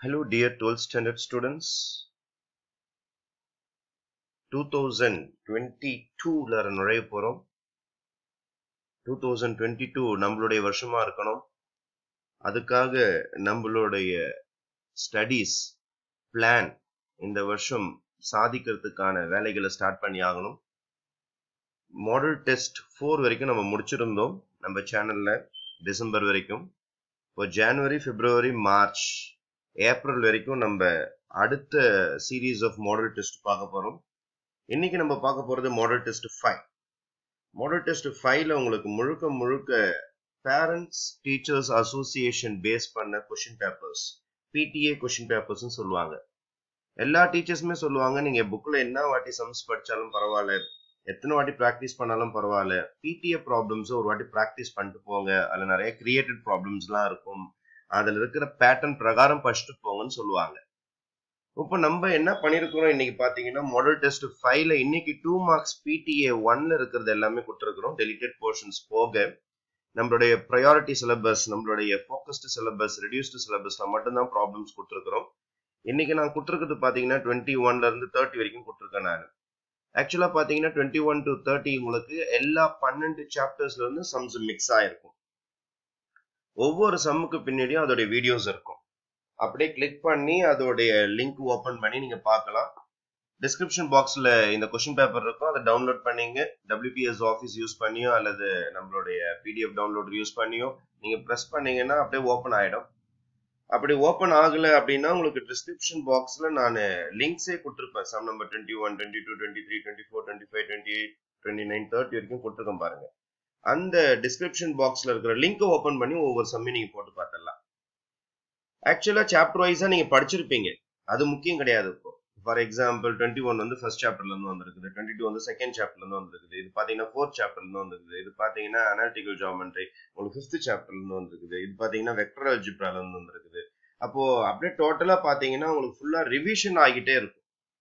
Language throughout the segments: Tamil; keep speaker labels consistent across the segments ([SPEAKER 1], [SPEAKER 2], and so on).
[SPEAKER 1] Hello, dear 12th standard students. 2022 ல நுழைய போறோம் 2022 நம்மளுடைய வருஷமா இருக்கணும் அதுக்காக நம்மளுடைய ஸ்டடீஸ் பிளான் இந்த வருஷம் சாதிக்கிறதுக்கான வேலைகளை ஸ்டார்ட் பண்ணி ஆகணும் மாடல் டெஸ்ட் ஃபோர் வரைக்கும் நம்ம முடிச்சிருந்தோம் நம்ம சேனல்ல டிசம்பர் வரைக்கும் இப்போ ஜனவரி பிப்ரவரி மார்ச் ஏப்ரல் வரைக்கும் நம்ம அடுத்த சீரீஸ் ஆஃப் மாடல் டெஸ்ட் பார்க்க போறோம் இன்னைக்கு நம்ம பார்க்க போறது model test five model test ஃபைவ்ல உங்களுக்கு முழுக்க முழுக்க பேரண்ட்ஸ் டீச்சர்ஸ் அசோசியேஷன் பேஸ் பண்ண கொஷின் பேப்பர்ஸ் பிடிஏ கொஷின் பேப்பர்ஸ்னு சொல்லுவாங்க எல்லா டீச்சர்ஸுமே சொல்லுவாங்க நீங்க புக்ல என்ன வாட்டி சம்ஸ் படிச்சாலும் பரவாயில்ல எத்தனை வாட்டி ப்ராக்டிஸ் பண்ணாலும் பரவாயில்ல பிடிஏ ப்ராப்ளம்ஸ் ஒரு வாட்டி ப்ராக்டிஸ் பண்ணிட்டு போங்க அதுல நிறைய கிரியேட்டட் ப்ராப்ளம்ஸ்லாம் இருக்கும் அதுல இருக்கிற பேட்டர்ன் பிரகாரம் படிச்சுட்டு போங்கன்னு சொல்லுவாங்க இப்போ நம்ம என்ன பண்ணிருக்கிறோம் இன்னைக்கு பாத்தீங்கன்னா மாடல் டெஸ்ட் ஃபைவ்ல இன்னைக்கு டூ மார்க்ஸ் பிடிஏ ஒன்ல இருக்கிறது எல்லாமே கொடுத்துருக்கிறோம் டெலிட்டட் போர்ஷன்ஸ் போக நம்மளுடைய ப்ரையாரிட்டி சிலபஸ் நம்மளுடைய ஃபோக்கஸ்டு சிலபஸ் ரெடியூஸ்டு சிலபஸ்ல மட்டும்தான் ப்ராப்ளம்ஸ் கொடுத்துருக்கிறோம் இன்னைக்கு நான் கொடுத்துருக்கிறது பாத்தீங்கன்னா டுவெண்ட்டி ஒன்ல இருந்து தேர்ட்டி வரைக்கும் கொடுத்துருக்கேன் நான் ஆக்சுவலா பாத்தீங்கன்னா டுவெண்ட்டி ஒன் டு தேர்ட்டி உங்களுக்கு எல்லா பன்னெண்டு சாப்டர்ஸ்ல இருந்து சம்ஸ் மிக்ஸ் ஆயிருக்கும் ஒவ்வொரு சம்முக்கு பின்னாடியும் அதோடைய வீடியோஸ் இருக்கும் அப்படியே கிளிக் பண்ணி அதோடைய லிங்க் ஓபன் பண்ணி நீங்க பார்க்கலாம் டிஸ்கிரிப்ஷன் பாக்ஸ்ல இந்த கொஸ்டின் பேப்பர் இருக்கும் அதை டவுன்லோட் பண்ணீங்க டபிள்யூபிஎஸ் ஆஃபீஸ் யூஸ் பண்ணியோ அல்லது நம்மளுடைய பிடிஎஃப் டவுன்லோட் யூஸ் பண்ணியோ நீங்க ப்ரெஸ் பண்ணீங்கன்னா அப்படியே ஓப்பன் ஆயிடும் அப்படி ஓப்பன் ஆகல அப்படின்னா உங்களுக்கு டிஸ்கிரிப்ஷன் பாக்ஸ்ல நான் லிங்க்ஸே கொடுத்துருப்பேன் some number twenty one twenty two twenty three twenty four twenty five twenty eight twenty nine thirty வரைக்கும் கொடுத்துருக்கேன் பாருங்க அந்த டிஸ்கிரிப்ஷன் பாக்ஸ்ல இருக்கிற லிங்கை ஓபன் பண்ணி ஒவ்வொரு சம்மையும் நீங்க போட்டு பார்த்துடலாம் ஆக்சுவலா சாப்டர் வைஸா நீங்க படிச்சிருப்பீங்க அது முக்கியம் கிடையாது இப்போ ஃபார் எக்ஸாம்பிள் டுவெண்ட்டி ஒன் வந்து ஃபர்ஸ்ட் சாப்டர்ல இருந்து வந்திருக்குது டுவெண்ட்டி டூ வந்து செகண்ட் சாப்டர்ல இருந்து வந்திருக்குது இது பாத்தீங்கன்னா ஃபோர்த் சாப்டர்ல இருந்து வந்திருக்குது இது பாத்தீங்கன்னா அனாலிட்டிகல் ஜாமெண்ட்ரி உங்களுக்கு ஃபிஃப்த் சாப்டர்ல இருந்து வந்திருக்குது இது பாத்தீங்கன்னா வெக்டர் அல்ஜிப்ரால இருந்து வந்திருக்குது அப்போ அப்படியே டோட்டலா பாத்தீங்கன்னா உங்களுக்கு ஃபுல்லா ரிவிஷன் ஆகிட்டே இருக்கும்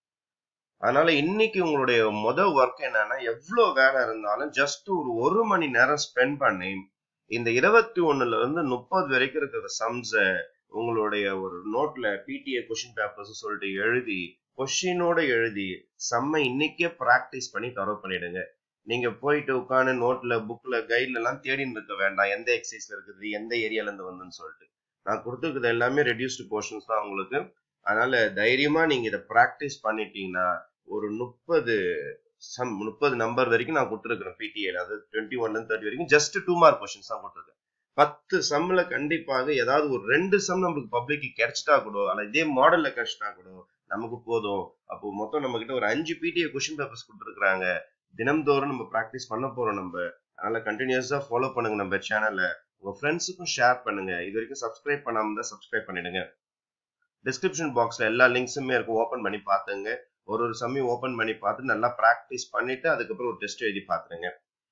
[SPEAKER 1] அதனால இன்னைக்கு உங்களுடைய முத ஒர்க் என்னன்னா எவ்வளவு வேலை இருந்தாலும் ஜஸ்ட் ஒரு ஒரு மணி நேரம் ஸ்பெண்ட் பண்ணி இந்த இருபத்தி ஒண்ணுல இருந்து முப்பது வரைக்கும் இருக்கிற சம்ஸ உங்களுடைய ஒரு நோட்ல பிடிஏ கொஸ்டின் பேப்பர்ஸ் சொல்லிட்டு எழுதி கொஸ்டினோட எழுதி செம்ம இன்னைக்கே ப்ராக்டிஸ் பண்ணி தரவு பண்ணிடுங்க நீங்க போயிட்டு உட்காந்து நோட்ல புக்ல கைட்ல எல்லாம் தேடின்னு இருக்க வேண்டாம் எந்த எக்ஸசைஸ்ல இருக்குது எந்த ஏரியால இருந்து வந்துன்னு சொல்லிட்டு நான் கொடுத்துருக்குது எல்லாமே ரெடியூஸ்டு போர்ஷன்ஸ் தான் உங்களுக்கு அதனால தைரியமா நீங்க இதை ப்ராக்டிஸ் பண்ணிட்டீங்கன்னா ஒரு முப்பது சம் முப்பது நம்பர் வரைக்கும் நான் கொடுத்துருக்கிறேன் பிடிஏல அது டுவெண்ட்டி ஒன்ல இருந்து தேர்ட்டி வரைக்கும் ஜஸ்ட் டூ மார்க் கொஸ்டின்ஸ் தான் கொடுத்துருக்கேன் பத்து சம்ல கண்டிப்பாக ஏதாவது ஒரு ரெண்டு சம் நம்மளுக்கு பப்ளிக்கு கிடைச்சிட்டா கூட அல்ல இதே மாடல்ல கிடைச்சிட்டா கூட நமக்கு போதும் அப்போ மொத்தம் நம்ம கிட்ட ஒரு அஞ்சு பிடிஏ கொஸ்டின் பேப்பர்ஸ் கொடுத்துருக்காங்க தினம்தோறும் நம்ம ப்ராக்டிஸ் பண்ண போறோம் நம்ம அதனால கண்டினியூஸா ஃபாலோ பண்ணுங்க நம்ம சேனல்ல உங்க ஃப்ரெண்ட்ஸுக்கும் ஷேர் பண்ணுங்க இது வரைக்கும் சப்ஸ்கிரைப் பண்ணாம இருந்தா சப்ஸ்கிரைப் பண்ணிடுங்க டிஸ்கிரிப்ஷன் பாக்ஸ்ல எல்லா லிங்க்ஸுமே இருக்கும் ஓப்பன் பண்ணி பாத்துங்க ஒரு ஒரு சமயம் ஓப்பன் பண்ணி பார்த்து நல்லா ப்ராக்டிஸ் பண்ணிட்டு அதுக்கப்புறம் ஒரு டெஸ்ட் எழுதி பாத்துருங்க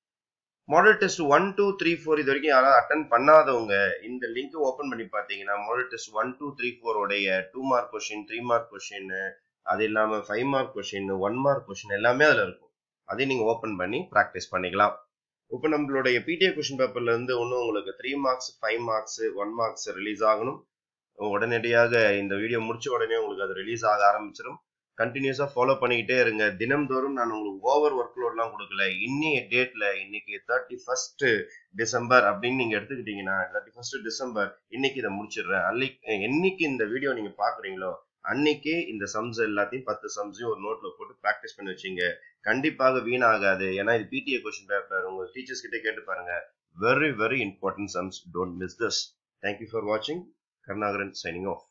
[SPEAKER 1] model test one two three four இது வரைக்கும் யாராவது அட்டன் பண்ணாதவங்க இந்த லிங்க் ஓப்பன் பண்ணி பார்த்தீங்கன்னா model test one two three ஃபோரோடைய two mark question three mark question அது இல்லாமல் five mark question one mark question எல்லாமே அதில் இருக்கும் அதையும் நீங்கள் ஓப்பன் பண்ணி ப்ராக்டிஸ் பண்ணிக்கலாம் இப்போ நம்மளுடைய பிடிஏ கொஷின் பேப்பர்ல இருந்து ஒன்றும் உங்களுக்கு three marks five marks one marks release ஆகணும் உடனடியாக இந்த வீடியோ முடிச்ச உடனே உங்களுக்கு அது ரிலீஸ் ஆக ஆரம்பிச்சிடும் கண்டினியூஸா ஃபாலோ பண்ணிக்கிட்டே இருங்க தினம்தோறும் நான் உங்களுக்கு ஓவர் ஒர்க் லோட்லாம் கொடுக்கல இன்னைய டேட்ல இன்னைக்கு தேர்ட்டி ஃபர்ஸ்ட் டிசம்பர் அப்படின்னு நீங்க எடுத்துக்கிட்டீங்கன்னா தேர்ட்டி ஃபர்ஸ்ட் டிசம்பர் இன்னைக்கு இதை முடிச்சிடுறேன் அன்னைக்கு என்னைக்கு இந்த வீடியோ நீங்க பாக்குறீங்களோ அன்னைக்கே இந்த சம்ஸ் எல்லாத்தையும் பத்து சம்ஸையும் ஒரு நோட்ல போட்டு ப்ராக்டிஸ் பண்ணி வச்சீங்க கண்டிப்பாக வீணாகாது ஏன்னா இது பிடிஏ கொஸ்டின் பேப்பர் உங்க டீச்சர்ஸ் கிட்ட கேட்டு பாருங்க very very important sums don't miss this thank you for வாட்சிங் கருணாகரன் சைனிங் ஆஃப்